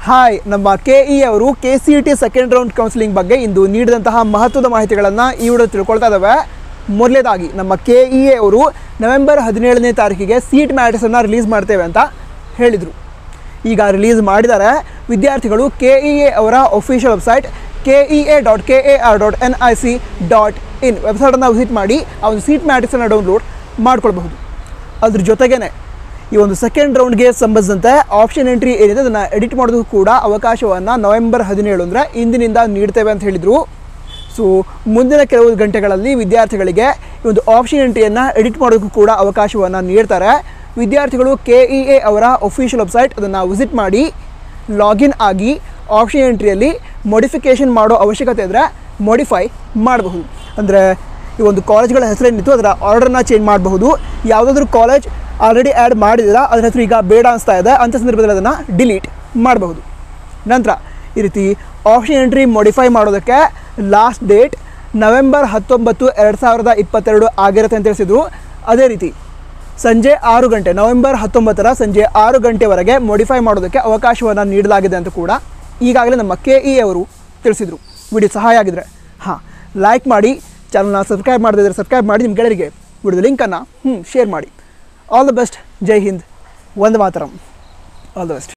hi ನಮ್ಮ K E ಅವರು K C T second round counselling ಬಗ್ಗೆ ಇಂದು ನೀಡಿದಂತಹ ಮಹತ್ವದ ಮಾಹಿತಿಗಳನ್ನು ಈ ವಿಡಿಯೋ ತಿಳ್ಕೊಳ್ತಾ ಇದ್ದಾವೆ ಮೊದಲೇದಾಗಿ ನಮ್ಮ ಕೆ ಇ ಎ ಅವರು ನವೆಂಬರ್ ಹದಿನೇಳನೇ ತಾರೀಕಿಗೆ ಸೀಟ್ ಮ್ಯಾಟ್ರಿಸನ್ನು ರಿಲೀಸ್ ಮಾಡ್ತೇವೆ ಅಂತ ಹೇಳಿದರು ಈಗ ರಿಲೀಸ್ ಮಾಡಿದ್ದಾರೆ ವಿದ್ಯಾರ್ಥಿಗಳು ಕೆ ಇ ಎ ಅವರ official website K E A dot K A R dot N I C dot in ವೆಬ್ಸೈಟನ್ನು ವಿಸಿಟ್ ಮಾಡಿ ಆ ಒಂದು ಸೀಟ್ ಮ್ಯಾಟ್ರಿಕ್ಸನ್ನು ಡೌನ್ಲೋಡ್ ಮಾಡ್ಕೊಳ್ಬಹುದು ಅದ್ರ ಜೊತೆಗೇನೆ ಈ ಒಂದು ಸೆಕೆಂಡ್ ರೌಂಡ್ಗೆ ಸಂಬಂಧಿಸಿದಂತೆ ಆಪ್ಷನ್ ಎಂಟ್ರಿ ಏನಿದೆ ಅದನ್ನು ಎಡಿಟ್ ಮಾಡೋದಕ್ಕೂ ಕೂಡ ಅವಕಾಶವನ್ನು ನವೆಂಬರ್ ಹದಿನೇಳು ಅಂದರೆ ಇಂದಿನಿಂದ ನೀಡ್ತೇವೆ ಅಂತ ಹೇಳಿದರು ಸೊ ಮುಂದಿನ ಕೆಲವು ಗಂಟೆಗಳಲ್ಲಿ ವಿದ್ಯಾರ್ಥಿಗಳಿಗೆ ಈ ಒಂದು ಆಪ್ಷನ್ ಎಂಟ್ರಿಯನ್ನು ಎಡಿಟ್ ಮಾಡೋದಕ್ಕೂ ಕೂಡ ಅವಕಾಶವನ್ನು ನೀಡ್ತಾರೆ ವಿದ್ಯಾರ್ಥಿಗಳು ಕೆ ಇ ಎ ಅವರ ಒಫಿಷಿಯಲ್ ವೆಬ್ಸೈಟ್ ಅದನ್ನು ವಿಸಿಟ್ ಮಾಡಿ ಲಾಗಿನ್ ಆಗಿ ಆಪ್ಷನ್ ಎಂಟ್ರಿಯಲ್ಲಿ ಮಾಡಿಫಿಕೇಷನ್ ಮಾಡೋ ಅವಶ್ಯಕತೆ ಇದ್ದರೆ ಮಾಡಿಫೈ ಮಾಡಬಹುದು ಅಂದರೆ ಈ ಒಂದು ಕಾಲೇಜ್ಗಳ ಹೆಸರೇನಿತ್ತು ಅದರ ಆರ್ಡರ್ನ ಚೇಂಜ್ ಮಾಡಬಹುದು ಯಾವುದಾದ್ರೂ ಕಾಲೇಜ್ ಆಲ್ರೆಡಿ ಆ್ಯಡ್ ಮಾಡಿದಿರ ಅದ್ರ ಹೆಸರು ಈಗ ಬೇಡ ಅನಿಸ್ತಾ ಇದೆ ಅಂಥ ಸಂದರ್ಭದಲ್ಲಿ ಅದನ್ನು ಡಿಲೀಟ್ ಮಾಡಬಹುದು ನಂತರ ಈ ರೀತಿ ಆಪ್ಷನ್ ಎಂಟ್ರಿ ಮಾಡಿಫೈ ಮಾಡೋದಕ್ಕೆ ಲಾಸ್ಟ್ ಡೇಟ್ ನವೆಂಬರ್ ಹತ್ತೊಂಬತ್ತು ಎರಡು ಸಾವಿರದ ಇಪ್ಪತ್ತೆರಡು ಆಗಿರುತ್ತೆ ಅಂತ ತಿಳಿಸಿದ್ರು ಅದೇ ರೀತಿ ಸಂಜೆ ಆರು ಗಂಟೆ ನವೆಂಬರ್ ಹತ್ತೊಂಬತ್ತರ ಸಂಜೆ ಆರು ಗಂಟೆವರೆಗೆ ಮಾಡಿಫೈ ಮಾಡೋದಕ್ಕೆ ಅವಕಾಶವನ್ನು ನೀಡಲಾಗಿದೆ ಅಂತ ಕೂಡ ಈಗಾಗಲೇ ನಮ್ಮ ಕೆ ಇ ಅವರು ತಿಳಿಸಿದರು ವಿಡಿಯೋ ಸಹಾಯ ಆಗಿದ್ರೆ ಹಾಂ ಲೈಕ್ ಮಾಡಿ ಚಾನಲ್ನ ಸಬ್ಸ್ಕ್ರೈಬ್ ಮಾಡದಿದ್ದರೆ ಸಬ್ಸ್ಕ್ರೈಬ್ ಮಾಡಿ ನಿಮ್ಮ ಗೆಳೆಯರಿಗೆ ವಿಡಿಯೋದ ಲಿಂಕನ್ನು ಹ್ಞೂ ಶೇರ್ ಮಾಡಿ all the best Jai Hind ಒಂದು ಮಾತರಂ ಆಲ್ ದ ಬೆಸ್ಟ್